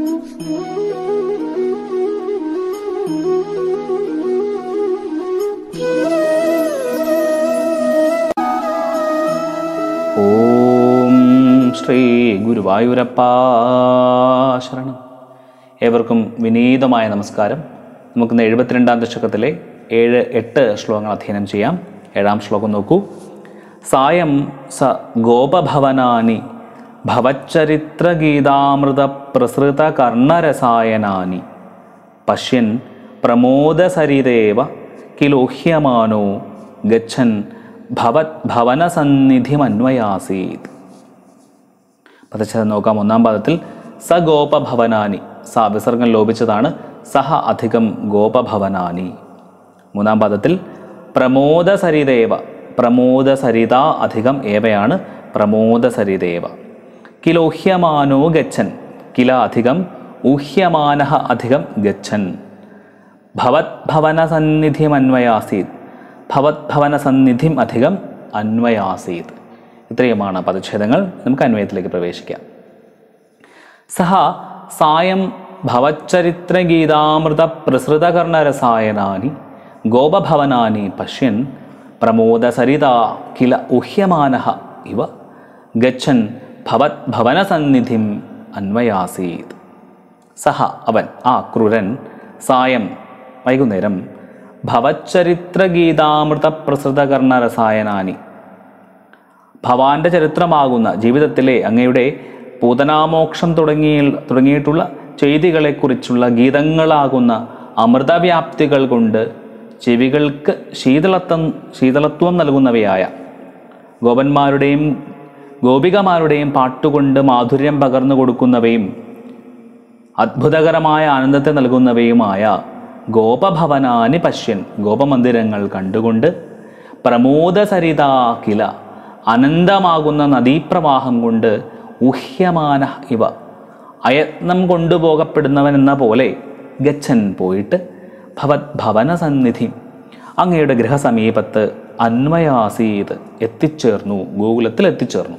ഓം ശ്രീ ഗുരുവായൂരപ്പ ശരണം ഏവർക്കും വിനീതമായ നമസ്കാരം നമുക്കിന്ന് എഴുപത്തിരണ്ടാം ദശകത്തിലെ ഏഴ് എട്ട് ശ്ലോകങ്ങൾ അധ്യയനം ചെയ്യാം ഏഴാം ശ്ലോകം നോക്കൂ സായം സ ഗോപഭവനാനി ഭവച്ചരിത്രഗീതാമൃത പ്രസൃത കർണരസായനാനി പശ്യൻ പ്രമോദസരിതേവ കിലോഹ്യമാനോ ഗച്ഛൻ ഭവത് ഭവനസന്നിധിമന്വയാസീത് പദച്ഛേദം നോക്കാം ഒന്നാം പാദത്തിൽ സ ഗോപഭവനാനി സ വിസർഗം ലോപിച്ചതാണ് സഹ അധികം ഗോപഭവനാനി മൂന്നാം പാദത്തിൽ പ്രമോദസരിതേവ പ്രമോദസരിത അധികം ഏവയാണ് പ്രമോദസരിതേവ കിലോഹ്യമാനോ ഗച്ഛൻ കില അധികം ഊഹ്യമാനഃ അധികം ഗച്ഛൻ ഭവത് ഭവനസന്നിധിമന്വയാസീത് ഭവത് ഭവനസന്നിധിം അധികം അന്വയാസീത് ഇത്രയുമാണ് പദച്ഛേദങ്ങൾ നമുക്ക് അന്വയത്തിലേക്ക് പ്രവേശിക്കാം സഹ സായം ഭവച്ചരിത്രഗീതാമൃത പ്രസൃതകർണരസായനാനി ഗോപഭവനാനി പശ്യൻ പ്രമോദസരിത കില ഉഹ്യമാനഃ ഇവ ഗച്ഛൻ ഭവത് ഭവനസന്നിധിം അന്വയാസീത് സഹ അവൻ ആ ക്രൂരൻ സായം വൈകുന്നേരം ഭവച്ചരിത്രഗീതാമൃത പ്രസൃതകർണ രസായനാനി ഭവാന്റെ ചരിത്രമാകുന്ന ജീവിതത്തിലെ അങ്ങയുടെ പൂതനാമോക്ഷം തുടങ്ങി തുടങ്ങിയിട്ടുള്ള ചെയ്തികളെക്കുറിച്ചുള്ള ഗീതങ്ങളാകുന്ന അമൃതവ്യാപ്തികൾ കൊണ്ട് ചെവികൾക്ക് ശീതളത്വം ശീതളത്വം നൽകുന്നവയായ ഗോപന്മാരുടെയും ഗോപികമാരുടെയും പാട്ടുകൊണ്ട് മാധുര്യം പകർന്നു കൊടുക്കുന്നവയും അത്ഭുതകരമായ ആനന്ദത്തെ നൽകുന്നവയുമായ ഗോപഭവനാനി പശ്യൻ ഗോപമന്ദിരങ്ങൾ കണ്ടുകൊണ്ട് പ്രമോദസരിതാ കില അനന്തമാകുന്ന നദീപ്രവാഹം കൊണ്ട് ഊഹ്യമാന ഇവ അയത്നം കൊണ്ടുപോകപ്പെടുന്നവൻ എന്ന പോലെ ഗച്ഛൻ പോയിട്ട് ഭവത് ഭവന സന്നിധി അങ്ങയുടെ ഗൃഹസമീപത്ത് അന്വയാസീത് എത്തിച്ചേർന്നു ഗോകുലത്തിൽ എത്തിച്ചേർന്നു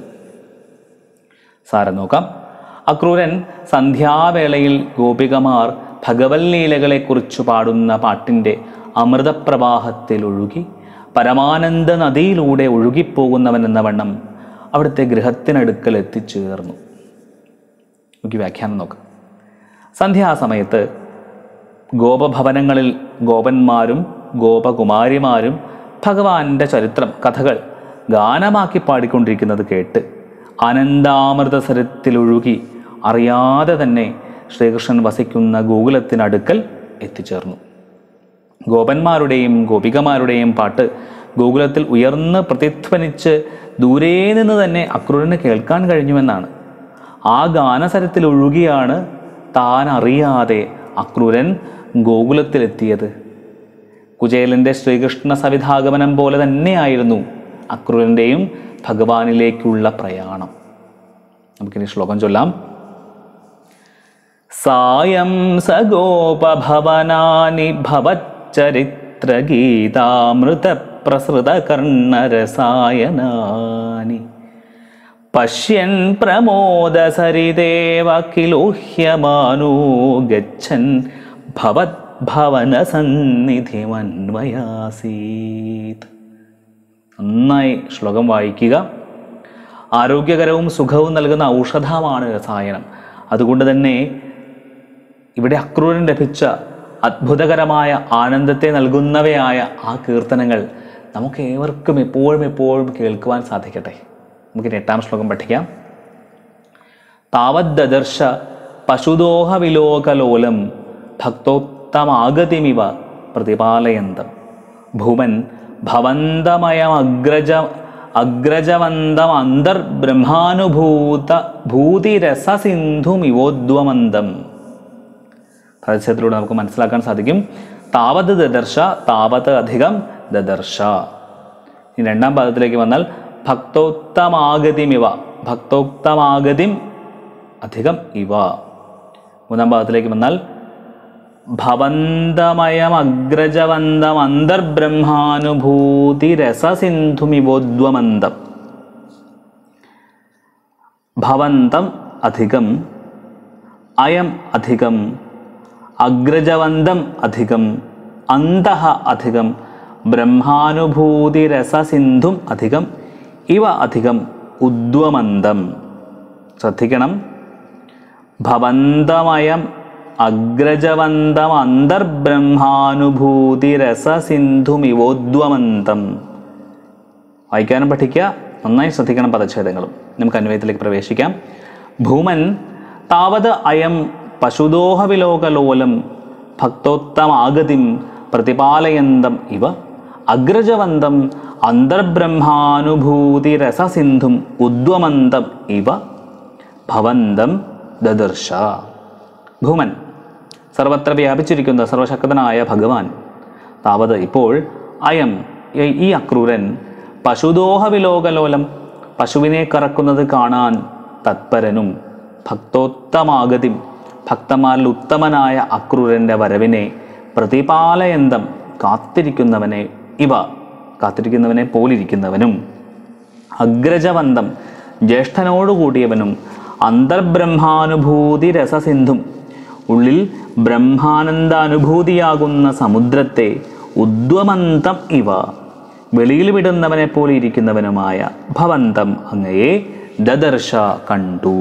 സാരം നോക്കാം അക്രൂരൻ സന്ധ്യാവേളയിൽ ഗോപികമാർ ഭഗവത് ലീലകളെക്കുറിച്ച് പാടുന്ന പാട്ടിൻ്റെ അമൃതപ്രവാഹത്തിൽ ഒഴുകി പരമാനന്ദ നദിയിലൂടെ ഒഴുകിപ്പോകുന്നവൻ എന്ന വണ്ണം അവിടുത്തെ ഗൃഹത്തിനടുക്കൽ എത്തിച്ചേർന്നു നമുക്ക് വ്യാഖ്യാനം നോക്കാം സന്ധ്യാസമയത്ത് ഗോപഭവനങ്ങളിൽ ഗോപന്മാരും ഗോപകുമാരിമാരും ഭഗവാന്റെ ചരിത്രം കഥകൾ ഗാനമാക്കി പാടിക്കൊണ്ടിരിക്കുന്നത് കേട്ട് ആനന്ദാമൃതസരത്തിലൊഴുകി അറിയാതെ തന്നെ ശ്രീകൃഷ്ണൻ വസിക്കുന്ന ഗോകുലത്തിനടുക്കൽ എത്തിച്ചേർന്നു ഗോപന്മാരുടെയും ഗോപികമാരുടെയും പാട്ട് ഗോകുലത്തിൽ ഉയർന്ന് പ്രതിധ്വനിച്ച് ദൂരെ നിന്ന് തന്നെ അക്രൂരന് കേൾക്കാൻ കഴിഞ്ഞുവെന്നാണ് ആ ഗാനസരത്തിൽ ഒഴുകിയാണ് താൻ അറിയാതെ അക്രൂരൻ ഗോകുലത്തിലെത്തിയത് കുചേലൻ്റെ ശ്രീകൃഷ്ണ സവിധാഗമനം പോലെ തന്നെയായിരുന്നു അക്രൂരൻ്റെയും ഭഗവാനിലേക്കുള്ള പ്രയാണം നമുക്കിനി ശ്ലോകം ചൊല്ലാം സായം സഗോപഭവനാനി ഭവച്ചരിത്രഗീതാമൃത പ്രസൃതകർണരസായനാനി പശ്യൻ പ്രമോദസരിദേവ കിലോഹ്യമാനോ ഗച്ഛൻ ഭവത് ഭവനസന്നിധിമന്വയാസീത് നന്നായി ശ്ലോകം വായിക്കുക ആരോഗ്യകരവും സുഖവും നൽകുന്ന ഔഷധമാണ് രസായനം അതുകൊണ്ട് തന്നെ ഇവിടെ അക്രൂരൻ ലഭിച്ച അത്ഭുതകരമായ ആനന്ദത്തെ നൽകുന്നവയായ ആ കീർത്തനങ്ങൾ നമുക്ക് ഏവർക്കും എപ്പോഴും എപ്പോഴും കേൾക്കുവാൻ സാധിക്കട്ടെ നമുക്ക് എട്ടാം ശ്ലോകം പഠിക്കാം താവദ്ദർശ പശുദോഹവിലോകലോലം ഭക്തോത്തമാഗതിമിവ പ്രതിപാലയന്തം ഭൂമൻ ഭവന്തമയമഗ്രജ അഗ്രജവന്തം അന്തർബ്രഹ്മാനുഭൂത ഭൂതിരസസിന്ധുമിവോദ്വമന്തം പരസ്യത്തിലൂടെ നമുക്ക് മനസ്സിലാക്കാൻ സാധിക്കും താവത് ദദർശ താവത് അധികം ദദർശ ഇനി രണ്ടാം പദത്തിലേക്ക് വന്നാൽ ഭക്തോക്തമാഗതിമിവ ഭക്തോക്തമാഗതിം അധികം ഇവ മൂന്നാം പാദത്തിലേക്ക് വന്നാൽ ഭവന്തമയമഗ്രജവന്തം അന്തർബ്രഹ്മാനുഭൂതി രസസിന്ധുമിവോദ്വമന്തം ഭവന്തം അധികം അയം അധികം അഗ്രജവന്തം അധികം അന്തഃ അധികം ബ്രഹ്മാനുഭൂതിരസസിന്ധും അധികം ഇവ അധികം ഉദ്വമന്തം ശ്രദ്ധിക്കണം ഭവന്തമയം അഗ്രജവന്തം അന്തർബ്രഹ്മാനുഭൂതിരസസിന്ധുമിവോദ്വമന്തം വായിക്കാനും പഠിക്കുക നന്നായി ശ്രദ്ധിക്കണം പദച്ഛേദങ്ങളും നമുക്ക് അന്വയത്തിലേക്ക് പ്രവേശിക്കാം ഭൂമൻ താവത് അയം പശുദോഹവിലോകലോലം ഭക്തോത്തമാഗതിം പ്രതിപാലയന്തം ഇവ അഗ്രജവന്തം അന്തർബ്രഹ്മാനുഭൂതിരസസിന്ധും ഉദ്വമന്തം ഇവ ഭവന്തം ദദർശ ഭൂമൻ സർവത്ര വ്യാപിച്ചിരിക്കുന്ന സർവശക്തനായ ഭഗവാൻ താവത് ഇപ്പോൾ അയം ഈ- ഈ അക്രൂരൻ പശുദോഹവിലോകലോലം പശുവിനെ കറക്കുന്നത് കാണാൻ തത്പരനും ഭക്തോത്തമാഗതി ഭക്തന്മാരിൽ ഉത്തമനായ അക്രൂരൻ്റെ വരവിനെ പ്രതിപാലയന്തം കാത്തിരിക്കുന്നവനെ ഇവ കാത്തിരിക്കുന്നവനെ പോലിരിക്കുന്നവനും അഗ്രജവന്തം ജ്യേഷ്ഠനോടുകൂടിയവനും അന്തർബ്രഹ്മാനുഭൂതി രസസിന്ധും ഉള്ളിൽ ബ്രഹ്മാനന്ദാനുഭൂതിയാകുന്ന സമുദ്രത്തെ ഉദ്വമന്തം ഇവ വെളിയിൽ വിടുന്നവനെ പോലെ ഇരിക്കുന്നവനുമായ ഭവന്തം അങ്ങയെ ദദർശ കണ്ടു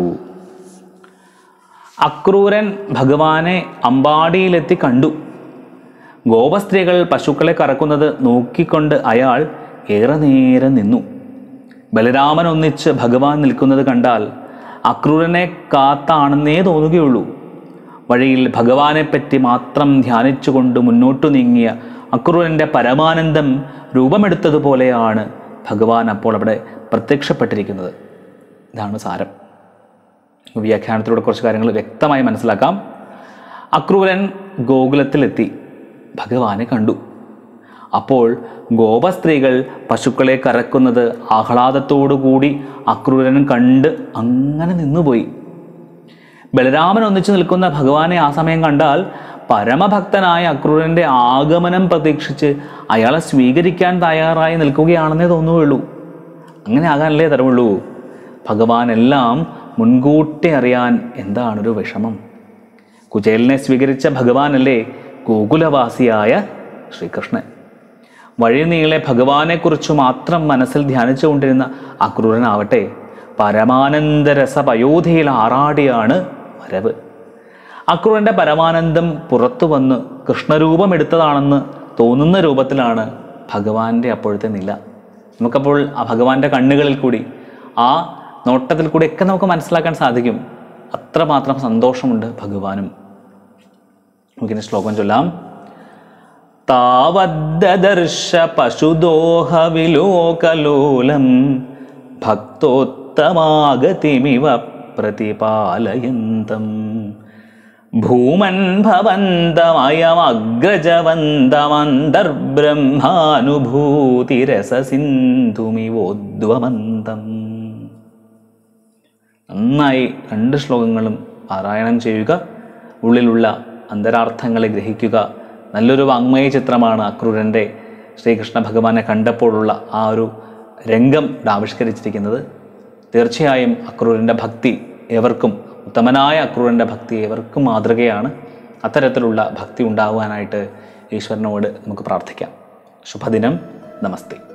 അക്രൂരൻ ഭഗവാനെ അമ്പാടിയിലെത്തി കണ്ടു ഗോപസ്ത്രീകൾ പശുക്കളെ കറക്കുന്നത് നോക്കിക്കൊണ്ട് അയാൾ ഏറെ നേരം നിന്നു ബലരാമൻ ഒന്നിച്ച് ഭഗവാൻ നിൽക്കുന്നത് കണ്ടാൽ അക്രൂരനെ കാത്താണെന്നേ തോന്നുകയുള്ളൂ വഴിയിൽ ഭഗവാനെപ്പറ്റി മാത്രം ധ്യാനിച്ചുകൊണ്ട് മുന്നോട്ടു നീങ്ങിയ അക്രൂരൻ്റെ പരമാനന്ദം രൂപമെടുത്തതുപോലെയാണ് ഭഗവാൻ അപ്പോൾ അവിടെ പ്രത്യക്ഷപ്പെട്ടിരിക്കുന്നത് ഇതാണ് സാരം വ്യാഖ്യാനത്തിലൂടെ കുറച്ച് കാര്യങ്ങൾ വ്യക്തമായി മനസ്സിലാക്കാം അക്രൂരൻ ഗോകുലത്തിലെത്തി ഭഗവാനെ കണ്ടു അപ്പോൾ ഗോപസ്ത്രീകൾ പശുക്കളെ കറക്കുന്നത് ആഹ്ലാദത്തോടുകൂടി അക്രൂരൻ കണ്ട് അങ്ങനെ നിന്നുപോയി ബലരാമൻ ഒന്നിച്ചു നിൽക്കുന്ന ഭഗവാനെ ആ സമയം കണ്ടാൽ പരമഭക്തനായ അക്രൂരൻ്റെ ആഗമനം പ്രതീക്ഷിച്ച് അയാളെ സ്വീകരിക്കാൻ തയ്യാറായി നിൽക്കുകയാണെന്നേ തോന്നുകയുള്ളൂ അങ്ങനെ ആകാനല്ലേ തരവുള്ളൂ ഭഗവാൻ എല്ലാം മുൻകൂട്ടി അറിയാൻ എന്താണൊരു വിഷമം കുചേലിനെ സ്വീകരിച്ച ഭഗവാനല്ലേ ഗോകുലവാസിയായ ശ്രീകൃഷ്ണൻ വഴിനീളെ ഭഗവാനെക്കുറിച്ച് മാത്രം മനസ്സിൽ ധ്യാനിച്ചുകൊണ്ടിരുന്ന അക്രൂരനാവട്ടെ പരമാനന്ദരസ പയോധിയിൽ ആറാടിയാണ് വരവ് അക്രൂരൻ്റെ പരമാനന്ദം പുറത്തു വന്ന് കൃഷ്ണരൂപമെടുത്തതാണെന്ന് തോന്നുന്ന രൂപത്തിലാണ് ഭഗവാന്റെ അപ്പോഴത്തെ നില നമുക്കപ്പോൾ ആ ഭഗവാന്റെ കണ്ണുകളിൽ കൂടി ആ നോട്ടത്തിൽ കൂടിയൊക്കെ നമുക്ക് മനസ്സിലാക്കാൻ സാധിക്കും അത്രമാത്രം സന്തോഷമുണ്ട് ഭഗവാനും നമുക്കിനി ശ്ലോകം ചൊല്ലാം താവദ്ദർശ പശുദോഹവിലോകലോലം ഭക്തോത്തമാഗതിമിവ പ്രതിപാലയന്തം ഭൂമൻ ഭവന്തമയമഗ്രജവന്തമന്തർബ്രഹ്മാനുഭൂതിരസസിന്ധുമിവോദ്വമന്തം നന്നായി രണ്ട് ശ്ലോകങ്ങളും പാരായണം ചെയ്യുക ഉള്ളിലുള്ള അന്തരാർത്ഥങ്ങളെ ഗ്രഹിക്കുക നല്ലൊരു വാങ്മയ ചിത്രമാണ് അക്രൂരൻ്റെ ശ്രീകൃഷ്ണ ഭഗവാനെ കണ്ടപ്പോഴുള്ള ആ ഒരു രംഗം ഇവിടെ ആവിഷ്കരിച്ചിരിക്കുന്നത് തീർച്ചയായും അക്രൂരൻ്റെ ഭക്തി ഏവർക്കും ഉത്തമനായ അക്രൂരൻ്റെ ഭക്തി ഏവർക്കും മാതൃകയാണ് അത്തരത്തിലുള്ള ഭക്തി ഉണ്ടാകുവാനായിട്ട് ഈശ്വരനോട് നമുക്ക് പ്രാർത്ഥിക്കാം ശുഭദിനം നമസ്തേ